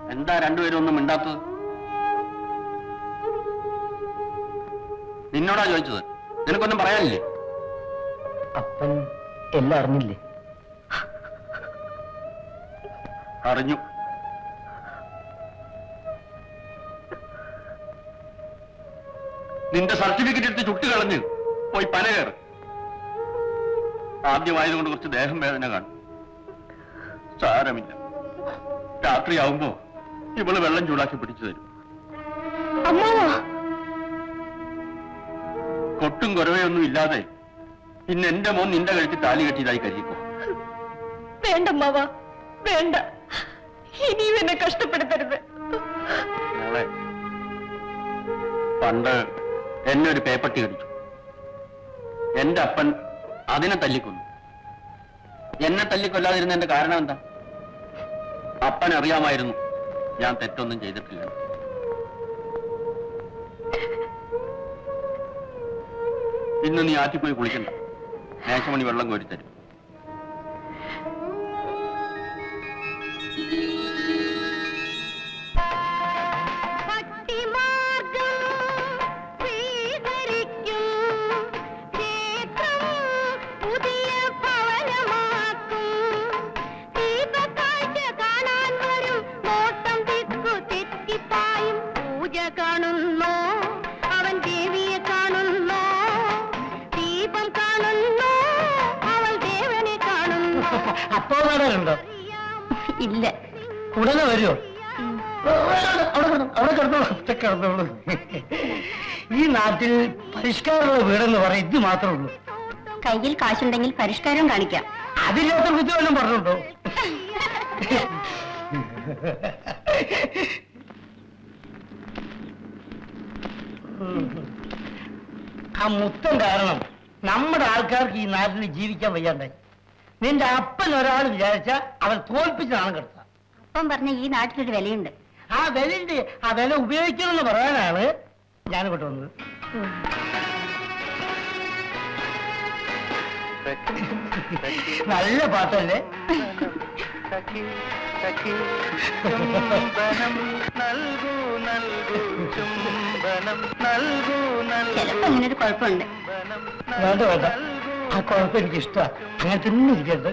എന്താ രണ്ടുപേരും ഒന്നും മിണ്ടാത്തത് നിന്നോടാ ചോദിച്ചത് നിനക്കൊന്നും പറയാനില്ലേ അപ്പൻ എല്ലാം അറിഞ്ഞില്ലേ അറിഞ്ഞു നിന്റെ സർട്ടിഫിക്കറ്റ് എടുത്ത് ചുട്ടുകളഞ്ഞ് പോയി പന കയറ് ആദ്യമായതുകൊണ്ട് കുറച്ച് ദേഹം വേദന കാണും സാരമില്ല രാത്രിയാവുമ്പോ ഇവള് വെള്ളം ചൂടാക്കി പിടിച്ചു തരും അമ്മാവാ കൊട്ടും കുറവയൊന്നും ഇല്ലാതെ ഇന്ന് എന്റെ മോൻ നിന്റെ കഴുത്തി താലി കെട്ടിയതായി കരുതിക്കോ വേണ്ട അമ്മാവാ വേണ്ട ഇനിയും എന്നെ കഷ്ടപ്പെടുത്തരുത് മോളെ പണ്ട് എന്നെ ഒരു പേപ്പട്ടി കടിച്ചു എന്റെ അപ്പൻ അതിനെ തല്ലിക്കൊന്നു എന്നെ തല്ലിക്കൊല്ലാതിരുന്നതിന്റെ കാരണം എന്താ അപ്പൻ അറിയാമായിരുന്നു ഞാൻ തെറ്റൊന്നും ചെയ്തിട്ടില്ല ഇന്ന് നീ ആറ്റി പോയി കുളിക്കണ്ട മേശമണി വെള്ളം കോരിത്തരും ഭക്തിമാർഗം സ്വീകരിക്കും ക്ഷേത്രം പുതിയ ഭവനമാക്കും ദീപക്കാഴ്ച കാണാൻ വരും നോട്ടം ദിക്കു തെറ്റിപ്പായും പൂജ കാണുന്നു അവൻ ദേവിയെ കാണുന്നു ദീപം കാണുന്നു അവൾ ദേവനെ കാണുന്നു അപ്പോ നാടകമുണ്ടോ ഇല്ല ഉടനെ വരുമോ അവിടെ കിടന്നു അവിടെ കിടന്നോളൂ ഒറ്റ കിടന്നോളൂ ഈ നാട്ടിൽ പരിഷ്കാരമുള്ള വീടെന്ന് പറയാൻ ഇത് മാത്രമേ ഉള്ളൂ കയ്യിൽ കാശുണ്ടെങ്കിൽ പരിഷ്കാരം കാണിക്കാം അതില്ലാത്ത കുത്തി വല്ലതും പറഞ്ഞുണ്ടോ ആ മുത്തം കാരണം നമ്മുടെ ആൾക്കാർക്ക് ഈ നാട്ടിൽ ജീവിക്കാൻ വയ്യാണ്ടായി നിന്റെ അപ്പൻ ഒരാൾ വിചാരിച്ച അവൻ തോൽപ്പിച്ചാണ് കിടത്ത അപ്പം പറഞ്ഞ ഈ നാട്ടിലൊരു വിലയുണ്ട് ആ വിലയുണ്ട് ആ വില ഉപയോഗിക്കണമെന്ന് പറയാനാണ് ഞാനിങ്ങോട്ട് വന്നത് നല്ല പാട്ടല്ലേ ചിലപ്പോ അങ്ങനെ ഒരു കുഴപ്പമുണ്ട് വേണ്ട വേണ്ട ആ കുഴപ്പം എനിക്ക് ഇഷ്ടമാണ് അങ്ങനെ തന്നെ ഇരിക്കട്ടെ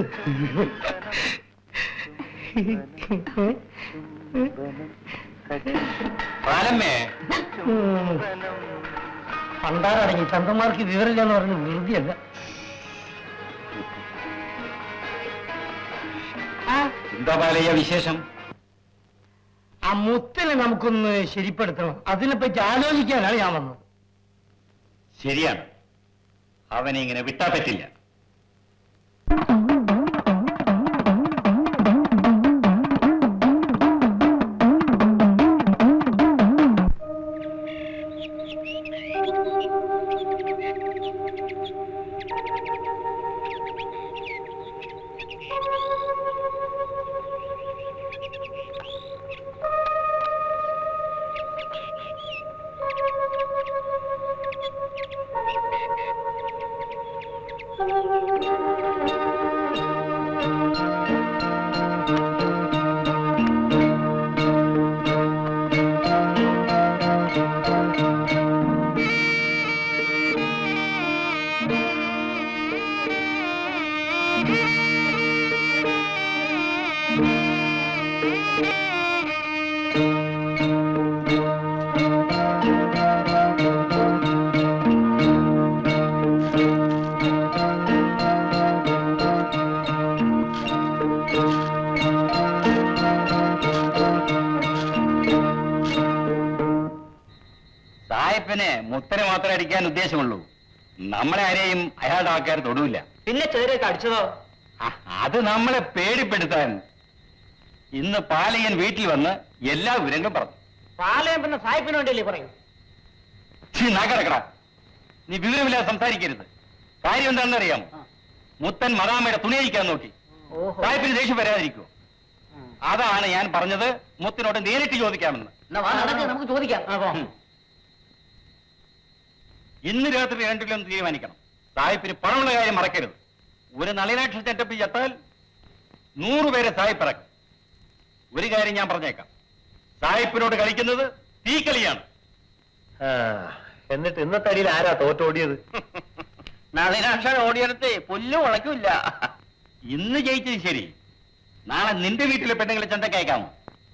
പാലമ്മേ പണ്ടാറടങ്ങി ചന്തന്മാർക്ക് വിവരമില്ലെന്ന് പറഞ്ഞ് വെറുതെയല്ല ആ എന്താ പാലയ്യ വിശേഷം ആ മുത്തിനെ നമുക്കൊന്ന് ശരിപ്പെടുത്തണം അതിനെപ്പറ്റി ആലോചിക്കാനാണ് ഞാൻ വന്നത് ശരിയാണ് അവനെ ഇങ്ങനെ വിട്ടാ പറ്റില്ല സായപ്പന് മുത്തനെ മാത്രമേ അടിക്കാൻ ഉദ്ദേശമുള്ളൂ നമ്മളെ ആരെയും അയാളുടെ ആൾക്കാർ തൊടൂല പിന്നെ ചെറിയൊക്കെ അടിച്ചതോ ആ, അത് നമ്മളെ പേടിപ്പെടുത്താൻ ഇന്ന് പാലയൻ വീട്ടിൽ വന്ന് എല്ലാ വിവരങ്ങളും പറഞ്ഞു പാലയം പിന്നെ സായിപ്പിന് വേണ്ടിയല്ലേ പറയൂ ഛീ, നാക്കടക്കടാ നീ വിവരമില്ലാതെ സംസാരിക്കരുത് കാര്യം എന്താണെന്ന് അറിയാമോ മുത്തൻ മദാമയുടെ തുണിയിക്കാൻ നോക്കി ഓഹോ സാഹിബിന് ദേഷ്യം വരാതിരിക്കൂ അതാണ് ഞാൻ പറഞ്ഞത് മുത്തിനോട് നേരിട്ട് ചോദിക്കാമെന്ന് എന്നാ വാ, നടക്ക്, നമുക്ക് ചോദിക്കാം ആ, പോ. ഉം. ഇന്ന് രാത്രി രണ്ടിലൊന്ന് തീരുമാനിക്കണം സാഹിബിന് പണമുള്ള കാര്യം മറക്കരുത് ഒരു നളിനാക്ഷ ചെറ്റപ്പ് ചത്താൽ നൂറുപേരെ സാഹിബ് ഇറക്കും ഒരു കാര്യം ഞാൻ പറഞ്ഞേക്കാം സായിപ്പിനോട് കളിക്കുന്നത് തീക്കളിയാണ് എന്നിട്ട് ഇന്നത്തെ അടിയിൽ ആരാ തോറ്റോടിയത് നളിനാക്ഷൻ ഓടിയെടുത്ത് പുല്ല് മുളയ്ക്കില്ല ഇന്ന് ജയിച്ചത് ശരി നാളെ നിന്റെ വീട്ടിലെ പെണ്ണുങ്ങളെ ചന്തക്കയക്കാമോ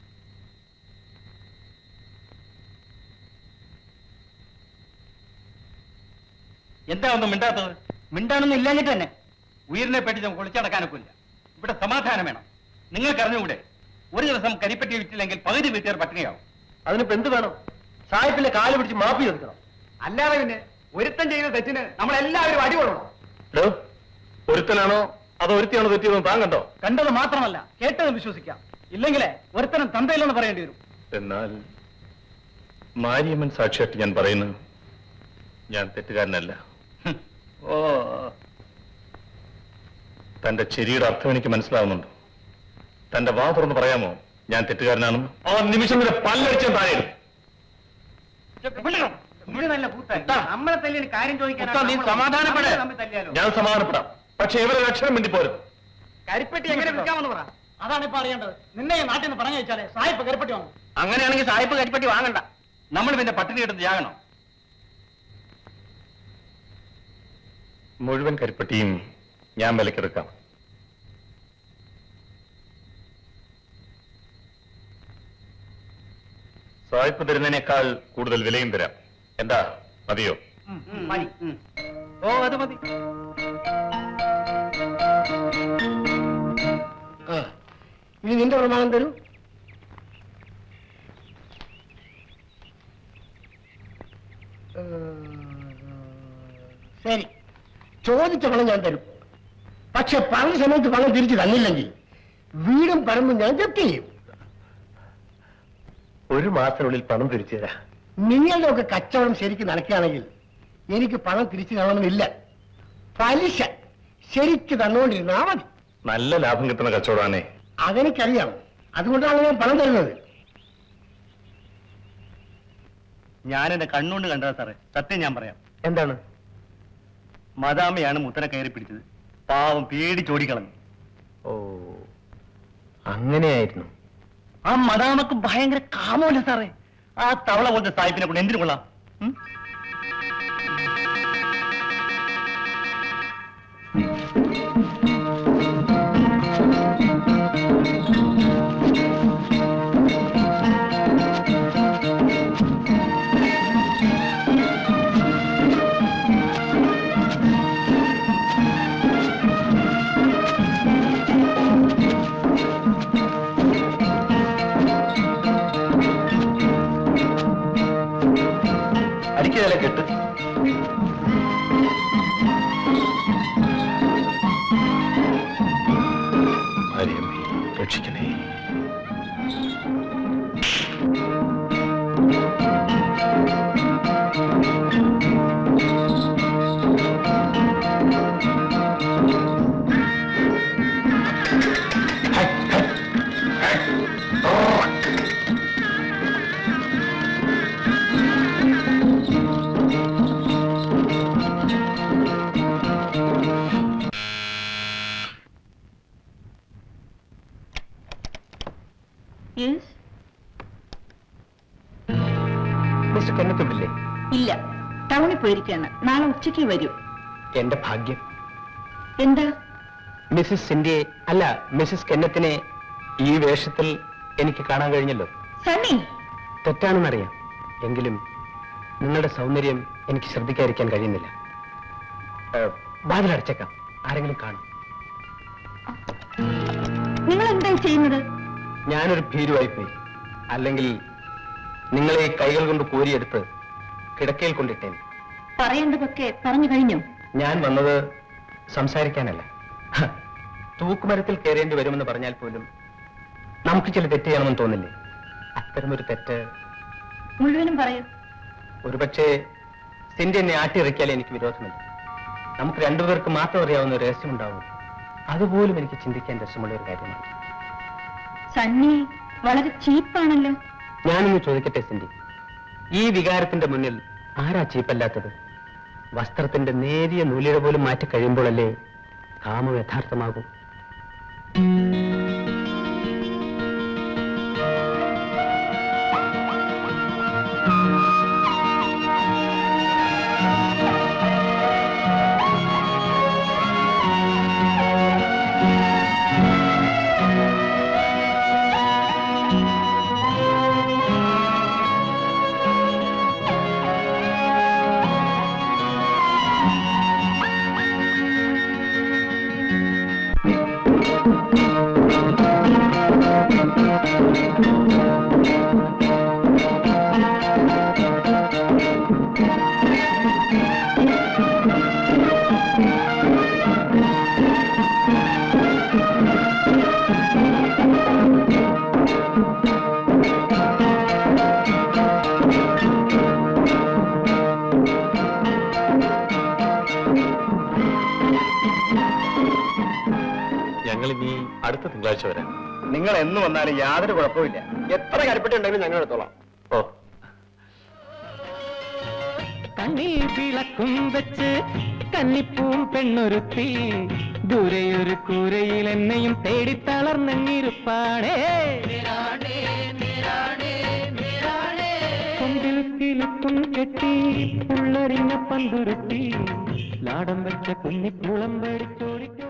എന്താ ഒന്നും മിണ്ടാത്തത് മിണ്ടാനൊന്നും ഇല്ലാഞ്ഞിട്ട് തന്നെ ഉയരിനെ പറ്റി നമുക്ക് ഒളിച്ചടക്കാനൊക്കില്ല ഇവിടെ സമാധാനം വേണം നിങ്ങൾക്ക് അറിഞ്ഞുകൂടെ ഒരു ദിവസം കരിപ്പറ്റി വിറ്റില്ലെങ്കിൽ പകുതി വീട്ടുകാർ പട്ടിണിയാവും അതിനിപ്പോ എന്ത് വേണം സാഹിബിന്റെ കാല് പിടിച്ച് മാപ്പി ചോദിക്കണം അല്ലാതെ പിന്നെ ഒരുത്തൻ ചെയ്യുന്ന തെറ്റിന് നമ്മളെല്ലാവരും അടികൊള്ളണം ഒരുത്തനാണോ അതോ ഒരുത്തിയാണോ തെറ്റിയതെന്ന് താൻ കണ്ടോ കണ്ടത് മാത്രമല്ല കേട്ടത് വിശ്വസിക്കാം ഇല്ലെങ്കിലേ ഒരുത്തനും തന്തയില്ലെന്ന് പറയേണ്ടി വരും എന്നാൽ മാരിയമ്മൻ സാക്ഷിയായിട്ട് ഞാൻ പറയുന്നു ഞാൻ തെറ്റുകാരനല്ല ഓ തന്റെ ചെരിയുടെ അർത്ഥം എനിക്ക് മനസ്സിലാവുന്നുണ്ട് തന്റെ വാ തുറന്ന് പറയാമോ ഞാൻ തെറ്റുകാരനാണെന്ന് ആ നിമിഷം വരെ പല്ലടിച്ചാൽ താഴെ നല്ല നമ്മളെ തല്ലിന് കാര്യം ഉത്ത, നീ സമാധാനപ്പെട്. തല്ലിയാലോ ഞാൻ സമാധാനപ്പെടാം പക്ഷെ ഇവരെ അക്ഷരം വേണ്ടി പോരും കരിപ്പെട്ടി എങ്ങനെ വിൽക്കാമെന്ന് പറ അതാണ് ഇപ്പൊ അറിയേണ്ടത് നിന്നെ ഈ നാട്ടിൽ നിന്ന് പറഞ്ഞു വെച്ചാലേ സായിപ്പ് കരിപ്പെട്ടി വാങ്ങും അങ്ങനെയാണെങ്കിൽ സായിപ്പ് കരിപ്പറ്റി വാങ്ങണ്ട നമ്മൾ പിന്നെ പട്ടിണി കിട്ടുന്ന ജാകണം മുഴുവൻ കരിപ്പട്ടിയും ഞാൻ വിലക്കെടുക്കാം സായിപ്പ് തരുന്നതിനേക്കാൾ കൂടുതൽ വിലയും തരാം എന്താ മതിയോ മതി ഓ അത് മതി ആ ഇനി നിന്റെ പ്രമാണം തരൂ ഏ, ശരി ചോദിച്ച പണം ഞാൻ തരും പക്ഷെ പറഞ്ഞ സമയത്ത് പണം തിരിച്ചു തന്നില്ലെങ്കിൽ വീടും പറമ്പും ഞാൻ ജപ്തി ചെയ്യും ഒരു മാസത്തിനുള്ളിൽ പണം തിരിച്ചു തരാം നിങ്ങളുടെ ഒക്കെ കച്ചവടം ശരിക്ക് നടക്കുകയാണെങ്കിൽ എനിക്ക് പണം തിരിച്ചു തരണമെന്നില്ല പലിശ ശരിക്ക് തന്നുകൊണ്ടിരുന്നാ മതി നല്ല ലാഭം കിട്ടുന്ന കച്ചവടമാണേ അതെനിക്കറിയാം അതുകൊണ്ടാണ് ഞാൻ പണം തരുന്നത് ഞാൻ എന്റെ കണ്ണുകൊണ്ട് കണ്ടതാ സാറേ സത്യം ഞാൻ പറയാം എന്താണ് മദാമയാണ് മുത്തനെ കയറി പിടിച്ചത് പാവം പേടിച്ചോടിക്കളഞ്ഞു ഓ അങ്ങനെയായിരുന്നു ആ മദാമക്ക് ഭയങ്കര കാമമല്ല സാറേ ആ തവള പോലത്തെ സാഹിബിനെ കൊണ്ട് എന്തിനു കൊള്ളാം ഉം? അടിക്കതല്ല കെട്ട് മാരിയമ്മേ രക്ഷിക്കണേ മിസ്റ്റർ കന്നത്തുണ്ടില്ലേ ഇല്ല ടൗണിൽ പോയിരിക്കാണ് നാളെ ഉച്ചയ്ക്ക് വരൂ എന്റെ ഭാഗ്യം എന്താ മിസ്സിസ് സിന്ധിയെ അല്ല മിസ്സിസ് കെന്നത്തിനെ ഈ വേഷത്തിൽ എനിക്ക് കാണാൻ കഴിഞ്ഞല്ലോ സണ്ണി തെറ്റാണെന്നറിയാം എങ്കിലും നിങ്ങളുടെ സൗന്ദര്യം എനിക്ക് ശ്രദ്ധിക്കാതിരിക്കാൻ കഴിയുന്നില്ല ഏഹ്, വാതിലടച്ചേക്കാം ആരെങ്കിലും കാണും നിങ്ങൾ എന്തായി ചെയ്യുന്നത് ഞാനൊരു ഭീരുവായി പോയി അല്ലെങ്കിൽ നിങ്ങളെ ഈ കൈകൾ കൊണ്ട് കോരിയെടുത്ത് കിടക്കയിൽ കൊണ്ടിട്ടേൻ പറയേണ്ടതൊക്കെ പറഞ്ഞു കഴിഞ്ഞു ഞാൻ വന്നത് സംസാരിക്കാനല്ല ഹ, തൂക്കുമരത്തിൽ കയറേണ്ടി വരുമെന്ന് പറഞ്ഞാൽ പോലും നമുക്ക് ചില തെറ്റ് ചെയ്യണമെന്ന് തോന്നില്ലേ അത്തരമൊരു തെറ്റ് മുഴുവനും പറയൂ ഒരുപക്ഷെ സിന്റെ എന്നെ ആട്ടിയിറക്കിയാൽ എനിക്ക് വിരോധമില്ല നമുക്ക് രണ്ടുപേർക്ക് മാത്രം അറിയാവുന്ന ഒരു രഹസ്യമുണ്ടാവും അതുപോലും എനിക്ക് ചിന്തിക്കാൻ രസമുള്ള ഒരു കാര്യമാണ് സണ്ണി വളരെ ചീപ്പാണല്ലോ ഞാനൊന്ന് ചോദിക്കട്ടെ സിന്റി ഈ വികാരത്തിന്റെ മുന്നിൽ ആരാ ചീപ്പല്ലാത്തത് വസ്ത്രത്തിന്റെ നേരിയ നൂലിഴ പോലും മാറ്റി കഴിയുമ്പോഴല്ലേ കാമം യഥാർത്ഥമാകൂ ഞങ്ങൾ ഇനി അടുത്ത തിങ്കളാഴ്ച വരാം നിങ്ങൾ എന്ന് വന്നാലും യാതൊരു കുഴപ്പമില്ല എത്ര കരിപ്പെട്ടുണ്ടെങ്കിലും ഞങ്ങൾ എടുത്തോളാം ഓ കണ്ണിൽ വിളക്കും വെച്ച് കന്നിപ്പൂം പെണ്ണൊരുത്തി ദൂരെയൊരു കൂരയിൽ എന്നെയും തേടി തളർന്നിരുപ്പാണേ കൊമ്പിൽ കിലുക്കും കെട്ടി ഉള്ളറിഞ്ഞ പന്തുരുത്തി ലാടം വെച്ച കുഞ്ഞിക്കുളം വെടിച്ചോടിക്കോ